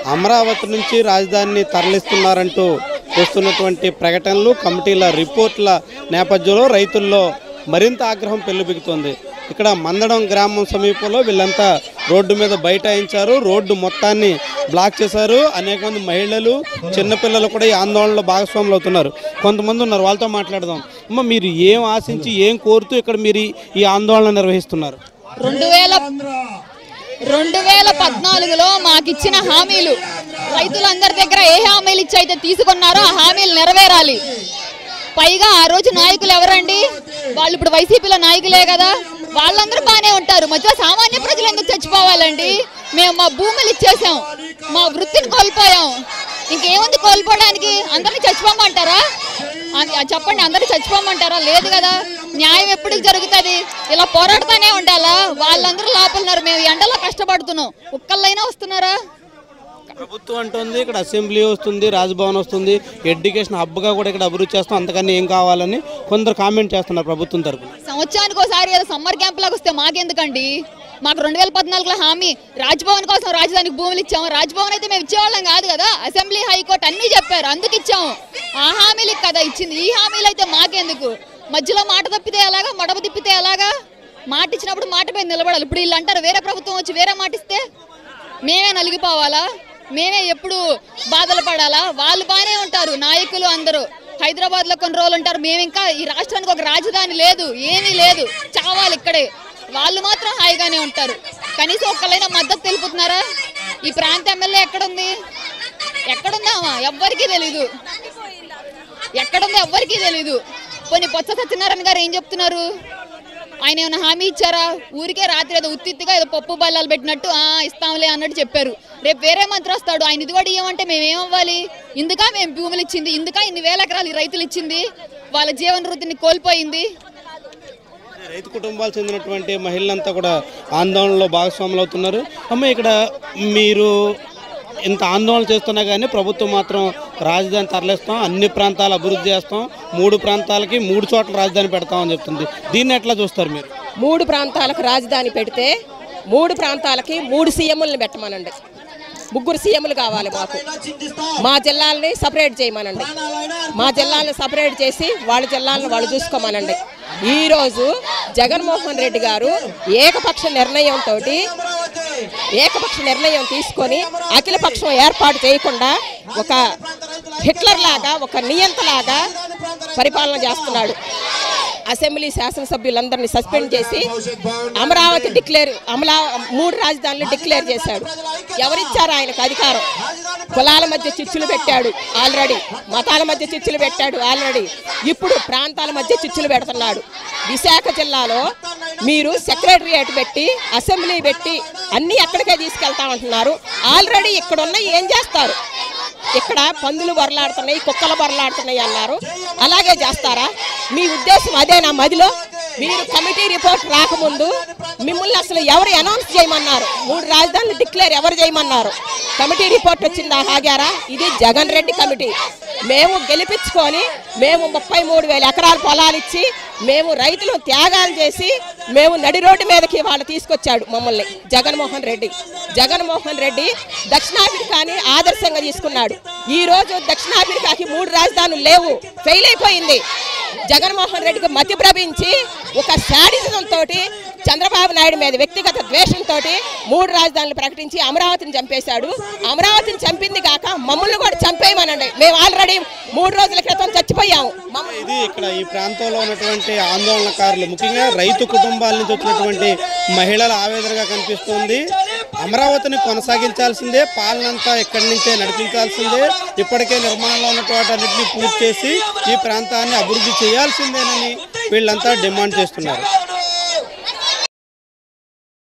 అమరావతి నుంచి రాజధానిని తరలిస్తున్నారంటూ వస్తున్నటువంటి ప్రకటనలు కమిటీల రిపోర్ట్ల నేపథ్యంలో రైతుల్లో మరింత ఆగ్రహం పెళ్లిబిగుతోంది ఇక్కడ మందడం గ్రామం సమీపంలో వీళ్ళంతా రోడ్డు మీద బైఠాయించారు రోడ్డు మొత్తాన్ని బ్లాక్ చేశారు అనేక మంది మహిళలు చిన్నపిల్లలు కూడా ఈ ఆందోళనలో భాగస్వాములు అవుతున్నారు కొంతమంది ఉన్నారు వాళ్ళతో మాట్లాడదాం అమ్మ మీరు ఏం ఆశించి ఏం కోరుతూ ఇక్కడ మీరు ఈ- ఈ ఆందోళన నిర్వహిస్తున్నారు రెండు వేల రెండు వేల పద్నాలుగులో మాకిచ్చిన హామీలు రైతులందరి దగ్గర ఏ హామీలు ఇచ్చి అయితే తీసుకున్నారో ఆ హామీలు నెరవేరాలి పైగా ఆ రోజు నాయకులు ఎవరండి వాళ్ళు ఇప్పుడు వైసీపీలో నాయకులే కదా వాళ్ళందరూ బాగానే ఉంటారు మధ్య సామాన్య ప్రజలు ఎందుకు చచ్చిపోవాలండి మేము మా భూములు ఇచ్చేసాం మా వృత్తిని కోల్పోయాం ఇంకేముంది కోల్పోవడానికి అందరినీ చచ్చిపోమంటారా అది- అది చెప్పండి అందరూ చచ్చిపోమంటారా లేదు కదా న్యాయం ఎప్పటికి జరుగుతుంది ఇలా పోరాడుతూనే ఉండాలా వాళ్ళందరూ లోపల ఉన్నారు మేము ఎండలో కష్టపడుతున్నాం ఒక్కళ్ళైనా వస్తున్నారా ప్రభుత్వం అంటుంది ఇక్కడ అసెంబ్లీ వస్తుంది రాజ్భవన్ వస్తుంది ఎడ్యుకేషన్ హబ్గా కూడా ఇక్కడ అభివృద్ధి చేస్తాం అంతకన్నా ఏం కావాలని కొందరు కామెంట్ చేస్తున్నారు ప్రభుత్వం తరపున సంవత్సరానికి ఒకసారి ఏదో సమ్మర్ క్యాంప్ లాగా వస్తే మాకెందుకండి మాకు రెండు వేల పద్నాలుగులో హామీ రాజ్భవన్ కోసం రాజధానికి భూములు ఇచ్చాము రాజ్భవన్ అయితే మేము ఇచ్చేవాళ్ళం కాదు కదా అసెంబ్లీ హైకోర్టు అన్ని చెప్పారు అందుకు ఇచ్చాము ఆ హామీలకు కదా ఇచ్చింది ఈ హామీలు అయితే మాకెందుకు మధ్యలో మాట తప్పితే ఎలాగా మడమ తిప్పితే ఎలాగా మాట ఇచ్చినప్పుడు మాట మీద నిలబడాలి ఇప్పుడు వీళ్ళు అంటారు వేరే ప్రభుత్వం వచ్చి వేరే మాట ఇస్తే మేమే నలిగిపోవాలా మేమే ఎప్పుడు బాధలు పడాలా వాళ్ళు బాగానే ఉంటారు నాయకులు అందరూ హైదరాబాద్ లో కొన్ని రోజులు ఉంటారు మేము ఇంకా ఈ రాష్ట్రానికి ఒక రాజధాని లేదు ఏమీ లేదు చావాలి ఇక్కడే వాళ్ళు మాత్రం హాయిగానే ఉంటారు కనీసం ఒక్కళ్ళైనా మద్దతు తెలుపుతున్నారా ఈ ప్రాంత ఎమ్మెల్యే ఎక్కడుంది ఎక్కడుందామా ఎవ్వరికీ తెలీదు ఎక్కడుందో ఎవ్వరికీ తెలీదు పోనీ బొత్స సత్యనారాయణ గారు ఏం చెప్తున్నారు ఆయన ఏమైనా హామీ ఇచ్చారా ఊరికే రాత్రి ఏదో ఉత్తిత్తిగా ఏదో పప్పు బల్లాలు పెట్టినట్టు ఆ ఇస్తాంలే అన్నట్టు చెప్పారు రేపు వేరే మంత్రి వస్తాడు ఆయన ఇది కూడా ఇవ్వమంటే మేము ఏమవ్వాలి ఇందుకా మేము భూములు ఇచ్చింది ఇందుకా ఇన్ని వేల ఎకరాలు ఈ రైతులు ఇచ్చింది వాళ్ళ జీవన వృత్తిని కోల్పోయింది రైతు కుటుంబాలు చెందినటువంటి మహిళలంతా కూడా ఆందోళనలో భాగస్వాములు అవుతున్నారు అమ్మ ఇక్కడ మీరు ఇంత ఆందోళన చేస్తున్నా కానీ ప్రభుత్వం మాత్రం రాజధాని తరలిస్తాం అన్ని ప్రాంతాలు అభివృద్ధి చేస్తాం మూడు ప్రాంతాలకి మూడు చోట్ల రాజధాని పెడతామని చెప్తుంది దీన్ని ఎట్లా చూస్తారు మీరు మూడు ప్రాంతాలకు రాజధాని పెడితే మూడు ప్రాంతాలకి మూడు సీఎంలను పెట్టమనండి ముగ్గురు సీఎంలు కావాలి మాకు మా జిల్లాలని సపరేట్ చేయమనండి మా జిల్లాలను సపరేట్ చేసి వాళ్ళ జిల్లాలను వాళ్ళు చూసుకోమనండి ఈరోజు జగన్మోహన్ రెడ్డి గారు ఏకపక్ష నిర్ణయంతో ఏకపక్ష నిర్ణయం తీసుకొని అఖిలపక్షం ఏర్పాటు చేయకుండా ఒక హిట్లర్ లాగా ఒక నియంతలాగా పరిపాలన చేస్తున్నాడు అసెంబ్లీ శాసనసభ్యులందరినీ సస్పెండ్ చేసి అమరావతి డిక్లేర్ అమలా మూడు రాజధానులు డిక్లేర్ చేశాడు ఎవరిచ్చారు ఆయనకు అధికారం కులాల మధ్య చిచ్చులు పెట్టాడు ఆల్రెడీ మతాల మధ్య చిచ్చులు పెట్టాడు ఆల్రెడీ ఇప్పుడు ప్రాంతాల మధ్య చిచ్చులు పెడుతున్నాడు విశాఖ జిల్లాలో మీరు సెక్రటరియేట్ పెట్టి అసెంబ్లీ పెట్టి అన్నీ అక్కడికే తీసుకెళ్తామంటున్నారు ఆల్రెడీ ఇక్కడ ఉన్న ఏం చేస్తారు ఇక్కడ పందులు బొరలాడుతున్నాయి కుక్కలు బొరలాడుతున్నాయి అన్నారు అలాగే చేస్తారా మీ ఉద్దేశం అదేనా మదిలో మీరు కమిటీ రిపోర్ట్ రాకముందు మిమ్మల్ని అసలు ఎవరు అనౌన్స్ చేయమన్నారు మూడు రాజధానులు డిక్లేర్ ఎవరు చేయమన్నారు కమిటీ రిపోర్ట్ వచ్చిందా ఆగారా ఇది జగన్ రెడ్డి కమిటీ మేము గెలిపించుకొని మేము ముప్పై మూడు వేల ఎకరాల పొలాలు ఇచ్చి మేము రైతులు త్యాగాలు చేసి మేము నడి రోడ్డు మీదకి వాళ్ళు తీసుకొచ్చాడు మమ్మల్ని జగన్మోహన్ రెడ్డి జగన్మోహన్ రెడ్డి దక్షిణాఫ్రికాని ఆదర్శంగా తీసుకున్నాడు ఈ రోజు దక్షిణాఫ్రికాకి మూడు రాజధానులు లేవు ఫెయిల్ అయిపోయింది జగన్మోహన్ రెడ్డికి మతి భ్రమించి ఒక శాడిజం తోటి చంద్రబాబు నాయుడు మీద వ్యక్తిగత ద్వేషంతో మూడు రాజధానులు ప్రకటించి అమరావతిని చంపేశాడు అమరావతిని చంపింది కాక మమ్మల్ని కూడా చంపేయమనండి మేము ఆల్రెడీ మూడు రోజుల క్రితం చచ్చిపోయాము మమ్మ- ఇది ఇక్కడ ఈ ప్రాంతంలో ఉన్నటువంటి ఆందోళనకారులు ముఖ్యంగా రైతు కుటుంబాల నుంచి వచ్చినటువంటి మహిళల ఆవేదనగా కనిపిస్తుంది అమరావతిని కొనసాగించాల్సిందే పాలనంతా ఇక్కడి నుంచే నడిపించాల్సిందే ఇప్పటికే నిర్మాణంలో ఉన్నటువంటి అన్నింటినీ పూర్తి చేసి ఈ ప్రాంతాన్ని అభివృద్ధి చేయాల్సిందేనని వీళ్ళంతా డిమాండ్ చేస్తున్నారు